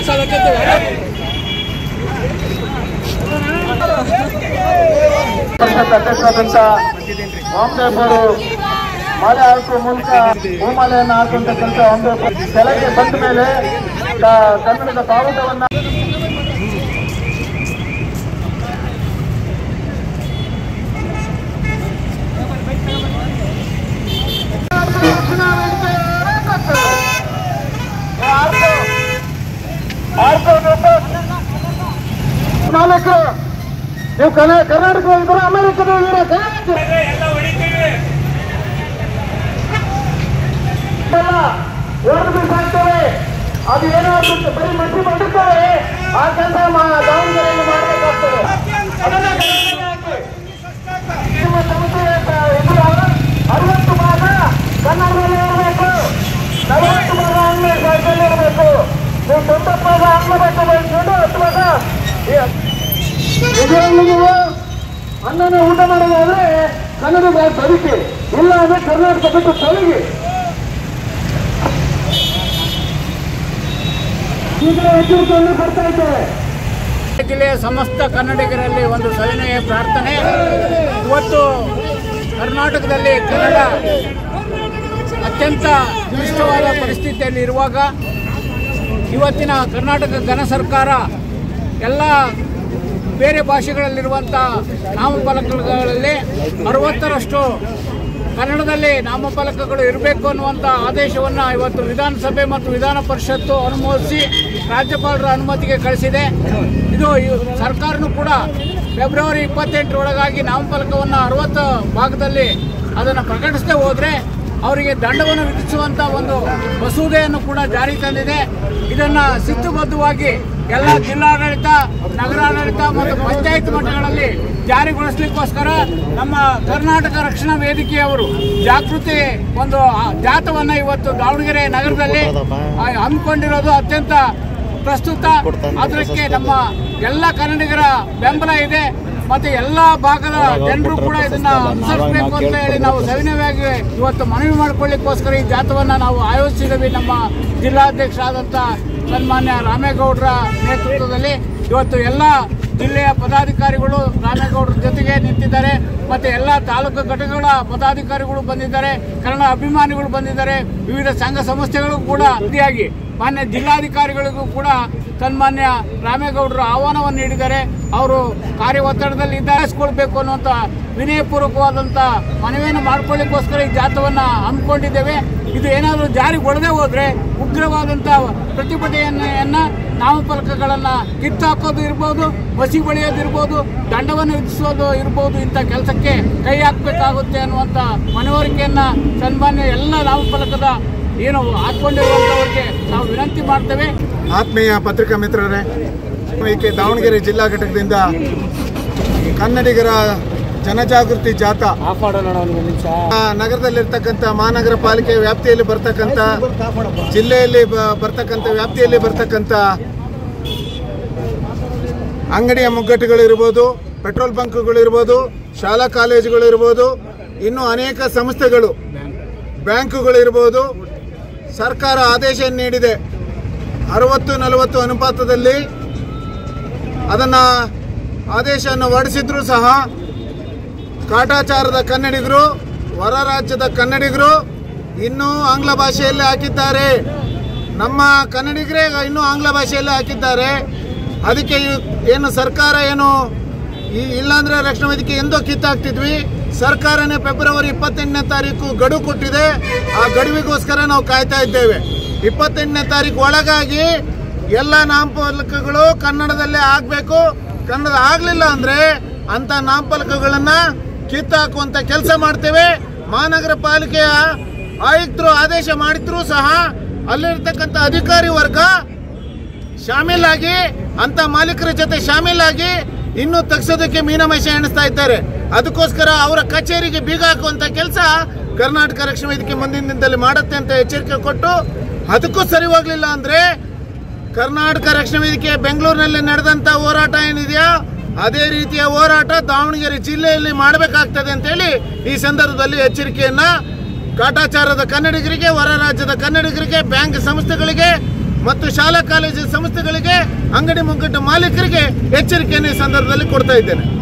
ಪರಿಷತ್ ಅಧ್ಯಕ್ಷರಾದಂತ ವಾಮದೇವ್ ಅವರು ಮಾಲೆ ಹಾಕುವ ಮೂಲಕ ಹೂಮಾಲೆಯನ್ನು ಹಾಕುವಂತ ಕೆಲಸ ಒಂದು ಕೆಳಗೆ ಬಂದ ಮೇಲೆ ಕ- ಕನ್ನಡದ ಬಾವುಟವನ್ನ ಮಾಲೀಕರು ನೀವು ಕರ್ನಾ ಕರ್ನಾಟಕ ಇದ್ದೀರ ಅಮೆರಿಕದ ಇದ್ದೀರ ಹೊರದು ಸಾಕ್ತೇವೆ ಅದು ಏನಾದ್ರು ಬರೀ ಮಂತ್ರಿ ಬಂದಿರ್ತಾರೆ ಆ ಕೆಲಸ ದಾವಣಗೆರೆಯಲ್ಲಿ ಮಾಡಬೇಕಾಗ್ತದೆ ಅದನ್ನ ಗಮನದಲ್ಲಿ ಹಾಕಿ. ನಿಮ್ಮ ಸಮಸ್ಯೆ ಎದುರಾಗ ಅರವತ್ತು ಭಾಗ ಕನ್ನಡದಲ್ಲಿ ಇರಬೇಕು ನಲವತ್ತು ಭಾಗ ಆಂಗ್ಲ ಭಾಷೆಯಲ್ಲಿ ಇರಬೇಕು ನೀವು ತೊಂಬತ್ತು ಭಾಗ ಆಂಗ್ಲ ಭಾಷೆ ಬಳಸ್ಕೊಂಡು ಹತ್ತು ಭಾಗ ನಿಜವಾಗ್ಲೂ ನೀವು ಅನ್ನನ ಊಟ ಮಾಡೋದಾದ್ರೆ ಕನ್ನಡ ಭಾಷೆ ಬದುಕಿ ಇಲ್ಲ ಅಂದ್ರೆ ಕರ್ನಾಟಕ ಬಿಟ್ಟು ತೊಲಗಿ ಈಗ ಎಚ್ಚರಿಕೆಯನ್ನು ಕೊಡ್ತಾ ಇದ್ದೇವೆ ಜಿಲ್ಲೆಯ ಸಮಸ್ತ ಕನ್ನಡಿಗರಲ್ಲಿ ಒಂದು ಸವಿನಯ ಪ್ರಾರ್ಥನೆ ಇವತ್ತು ಕರ್ನಾಟಕದಲ್ಲಿ ಕನ್ನಡ ಅತ್ಯಂತ ಕ್ಲಿಷ್ಟವಾದ ಪರಿಸ್ಥಿತಿಯಲ್ಲಿ ಇರುವಾಗ ಇವತ್ತಿನ ಕರ್ನಾಟಕ ಘನ ಸರ್ಕಾರ ಎಲ್ಲ ಬೇರೆ ಭಾಷೆಗಳಲ್ಲಿರುವಂಥ ನಾಮಫಲಕಗಳಲ್ಲಿ ಅರವತ್ತರಷ್ಟು ಕನ್ನಡದಲ್ಲಿ ನಾಮಫಲಕಗಳು ಇರಬೇಕು ಅನ್ನುವಂಥ ಆದೇಶವನ್ನು ಇವತ್ತು ವಿಧಾನಸಭೆ ಮತ್ತು ವಿಧಾನ ಪರಿಷತ್ತು ಅನುಮೋದಿಸಿ ರಾಜ್ಯಪಾಲರ ಅನುಮತಿಗೆ ಕಳಿಸಿದೆ ಇದು ಇ- ಸರ್ಕಾರನೂ ಕೂಡ ಫೆಬ್ರವರಿ ಇಪ್ಪತ್ತೆಂಟರೊಳಗಾಗಿ ನಾಮಫಲಕವನ್ನು ಅರವತ್ತು ಭಾಗದಲ್ಲಿ ಅದನ್ನು ಪ್ರಕಟಿಸದೆ ಹೋದರೆ ಅವರಿಗೆ ದಂಡವನ್ನು ವಿಧಿಸುವಂಥ ಒಂದು ಮಸೂದೆಯನ್ನು ಕೂಡ ಜಾರಿ ತಂದಿದೆ ಇದನ್ನು ಶಿಸ್ತುಬದ್ಧವಾಗಿ ಎಲ್ಲ ಜಿಲ್ಲಾಡಳಿತ ನಗರಾಡಳಿತ ಮತ್ತು ಪಂಚಾಯತ್ ಮಟ್ಟಗಳಲ್ಲಿ ಜಾರಿಗೊಳಿಸಲಿಕ್ಕೋಸ್ಕರ ನಮ್ಮ ಕರ್ನಾಟಕ ರಕ್ಷಣಾ ವೇದಿಕೆಯವರು ಜಾಗೃತಿ ಒಂದು ಆ, ಜಾಥವನ್ನು ಇವತ್ತು ದಾವಣಗೆರೆ ನಗರದಲ್ಲಿ ಆ, ಹಮ್ಮಿಕೊಂಡಿರೋದು ಅತ್ಯಂತ ಪ್ರಸ್ತುತ ಅದಕ್ಕೆ ನಮ್ಮ ಎಲ್ಲ ಕನ್ನಡಿಗರ ಬೆಂಬಲ ಇದೆ ಮತ್ತೆ ಎಲ್ಲ ಭಾಗದ ಜನರು ಕೂಡ ಇದನ್ನ ಅನುಸರಿಸಬೇಕು ಅಂತ ಹೇಳಿ ನಾವು ಸವಿನಯವಾಗಿ ಇವತ್ತು ಮನವಿ ಮಾಡಿಕೊಳ್ಳಿಕ್ಕೋಸ್ಕರ ಈ ಜಾಥವನ್ನು ನಾವು ಆಯೋಜಿಸಿದ್ದೀವಿ ನಮ್ಮ ಜಿಲ್ಲಾಧ್ಯಕ್ಷರಾದಂಥ ಸನ್ಮಾನ್ಯ ರಾಮೇಗೌಡರ ನೇತೃತ್ವದಲ್ಲಿ ಇವತ್ತು ಎಲ್ಲ ಜಿಲ್ಲೆಯ ಪದಾಧಿಕಾರಿಗಳು ರಾಮೇಗೌಡರ ಜೊತೆಗೆ ನಿಂತಿದ್ದಾರೆ ಮತ್ತೆ ಎಲ್ಲ ತಾಲೂಕು ಘಟಕಗಳ ಪದಾಧಿಕಾರಿಗಳು ಬಂದಿದ್ದಾರೆ ಕನ್ನಡ ಅಭಿಮಾನಿಗಳು ಬಂದಿದ್ದಾರೆ ವಿವಿಧ ಸಂಘ ಸಂಸ್ಥೆಗಳು ಕೂಡ ಅತಿಯಾಗಿ ಮಾನ್ಯ ಜಿಲ್ಲಾಧಿಕಾರಿಗಳಿಗೂ ಕೂಡ ಸನ್ಮಾನ್ಯ ರಾಮೇಗೌಡರು ಆಹ್ವಾನವನ್ನು ನೀಡಿದ್ದಾರೆ ಅವರು ಕಾರ್ಯ ಒತ್ತಡದಲ್ಲಿ ಇದ್ದಾರಿಸ್ಕೊಳ್ಬೇಕು ಅನ್ನುವಂಥ ವಿನಯಪೂರ್ವಕವಾದಂಥ ಮನವಿಯನ್ನು ಮಾಡ್ಕೊಳ್ಳಿಕ್ಕೋಸ್ಕರ ಈ ಜಾಥವನ್ನು ಹಮ್ಮಿಕೊಂಡಿದ್ದೇವೆ ಇದು ಏನಾದರೂ ಜಾರಿಗೊಳ್ಳದೆ ಹೋದರೆ ಉಗ್ರವಾದಂಥ ಪ್ರತಿಭಟನೆಯನ್ನ ನಾಮಫಲಕಗಳನ್ನು ಕಿತ್ತಾಕೋದು ಇರ್ಬೋದು ಮಸಿ ಬಳಿಯೋದು ಇರ್ಬೋದು ದಂಡವನ್ನು ವಿಧಿಸೋದು ಇರ್ಬೋದು ಇಂಥ ಕೆಲಸಕ್ಕೆ ಕೈ ಹಾಕಬೇಕಾಗುತ್ತೆ ಅನ್ನುವಂಥ ಮನವರಿಕೆಯನ್ನು ಸನ್ಮಾನ್ಯ ಎಲ್ಲ ನಾಮಫಲಕದ ಏನು ಹಾಕ್ಕೊಂಡಿರುವಂಥವ್ರಿಗೆ ನಾವು ವಿನಂತಿ ಮಾಡ್ತೇವೆ ಆತ್ಮೀಯ ಪತ್ರಿಕಾ ಮಿತ್ರರೇ ಈಕೆ ದಾವಣಗೆರೆ ಜಿಲ್ಲಾ ಘಟಕದಿಂದ ಕನ್ನಡಿಗರ ಜನಜಾಗೃತಿ ಜಾಥಾ ಆ, ನಗರದಲ್ಲಿರ್ತಕ್ಕಂಥ ಮಹಾನಗರ ಪಾಲಿಕೆ ವ್ಯಾಪ್ತಿಯಲ್ಲಿ ಬರ್ತಕ್ಕಂಥ ಜಿಲ್ಲೆಯಲ್ಲಿ ಬ- ಬರ್ತಕ್ಕಂಥ ವ್ಯಾಪ್ತಿಯಲ್ಲಿ ಬರ್ತಕ್ಕಂಥ ಅಂಗಡಿಯ ಮುಗ್ಗಟ್ಟುಗಳು ಇರ್ಬೋದು ಪೆಟ್ರೋಲ್ ಬಂಕ್ಗಳು ಇರ್ಬೋದು ಶಾಲಾ ಕಾಲೇಜುಗಳು ಇರ್ಬೋದು ಇನ್ನು ಅನೇಕ ಸಂಸ್ಥೆಗಳು ಬ್ಯಾಂಕುಗಳು ಇರ್ಬೋದು ಸರ್ಕಾರ ಆದೇಶ ನೀಡಿದೆ ಅರವತ್ತು ನಲವತ್ತು ಅನುಪಾತದಲ್ಲಿ ಅದನ್ನು ಆದೇಶವನ್ನು ಹೊರಡಿಸಿದ್ರು ಸಹ ಕಾಟಾಚಾರದ ಕನ್ನಡಿಗರು ಹೊರ ರಾಜ್ಯದ ಕನ್ನಡಿಗರು ಇನ್ನೂ ಆಂಗ್ಲ ಭಾಷೆಯಲ್ಲಿ ಹಾಕಿದ್ದಾರೆ ನಮ್ಮ ಕನ್ನಡಿಗರೇ ಇನ್ನೂ ಆಂಗ್ಲ ಭಾಷೆಯಲ್ಲಿ ಹಾಕಿದ್ದಾರೆ ಅದಕ್ಕೆ ಇವ್- ಏನು ಸರ್ಕಾರ ಏನು ಈ ಇಲ್ಲಾಂದ್ರೆ ರಕ್ಷಣಾ ವೇದಿಕೆ ಎಂದೋ ಕಿತ್ತಾಕ್ತಿದ್ವಿ ಸರ್ಕಾರನೇ ಫೆಬ್ರವರಿ ಇಪ್ಪತ್ತೆಂಟನೇ ತಾರೀಕು ಗಡುವು ಕೊಟ್ಟಿದೆ ಆ ಗಡುವಿಗೋಸ್ಕರ ನಾವು ಕಾಯ್ತಾ ಇದ್ದೇವೆ ಇಪ್ಪತ್ತೆಂಟನೇ ತಾರೀಕು ಒಳಗಾಗಿ ಎಲ್ಲ ನಾಮಫಲಕಗಳು ಕನ್ನಡದಲ್ಲೇ ಆಗಬೇಕು ಕನ್ನಡ ಆಗಲಿಲ್ಲ ಅಂದ್ರೆ ಅಂತ ನಾಮಫಲಕಗಳನ್ನ ಕಿತ್ತಾಕುವಂತ ಕೆಲಸ ಮಾಡ್ತೇವೆ ಮಹಾನಗರ ಪಾಲಿಕೆಯ ಆಯುಕ್ತರು ಆದೇಶ ಮಾಡಿದ್ರು ಸಹ ಅಲ್ಲಿರ್ತಕ್ಕಂಥ ಅಧಿಕಾರಿ ವರ್ಗ ಶಾಮೀಲಾಗಿ ಅಂತ ಮಾಲೀಕರ ಜೊತೆ ಶಾಮೀಲಾಗಿ ಇನ್ನೂ ತಗ್ಸೋದಕ್ಕೆ ಮೀನಮೇಷ ಎಣಿಸ್ತಾ ಇದ್ದಾರೆ ಅದಕ್ಕೋಸ್ಕರ ಅವರ ಕಚೇರಿಗೆ ಬೀಗ ಹಾಕುವಂತ ಕೆಲಸ ಕರ್ನಾಟಕ ರಕ್ಷಣಾ ವೇದಿಕೆ ಮುಂದಿನ ದಿನದಲ್ಲಿ ಮಾಡುತ್ತೆ ಅಂತ ಎಚ್ಚರಿಕೆ ಕೊಟ್ಟು ಅದಕ್ಕೂ ಸರಿ ಹೋಗ್ಲಿಲ್ಲ ಅಂದ್ರೆ ಕರ್ನಾಟಕ ರಕ್ಷಣಾ ವೇದಿಕೆ ಬೆಂಗಳೂರಿನಲ್ಲಿ ನಡೆದಂತ ಹೋರಾಟ ಏನಿದೆಯಾ ಅದೇ ರೀತಿಯ ಹೋರಾಟ ದಾವಣಗೆರೆ ಜಿಲ್ಲೆಯಲ್ಲಿ ಮಾಡಬೇಕಾಗ್ತದೆ ಅಂತೇಳಿ ಈ ಸಂದರ್ಭದಲ್ಲಿ ಎಚ್ಚರಿಕೆಯನ್ನ ಕಾಟಾಚಾರದ ಕನ್ನಡಿಗರಿಗೆ ಹೊರ ರಾಜ್ಯದ ಕನ್ನಡಿಗರಿಗೆ ಬ್ಯಾಂಕ್ ಸಂಸ್ಥೆಗಳಿಗೆ ಮತ್ತು ಶಾಲಾ ಕಾಲೇಜು ಸಂಸ್ಥೆಗಳಿಗೆ ಅಂಗಡಿ ಮುಂಗಟ್ಟು ಮಾಲೀಕರಿಗೆ ಎಚ್ಚರಿಕೆಯನ್ನು ಈ ಸಂದರ್ಭದಲ್ಲಿ ಕೊಡ್ತಾ ಇದ್ದೇನೆ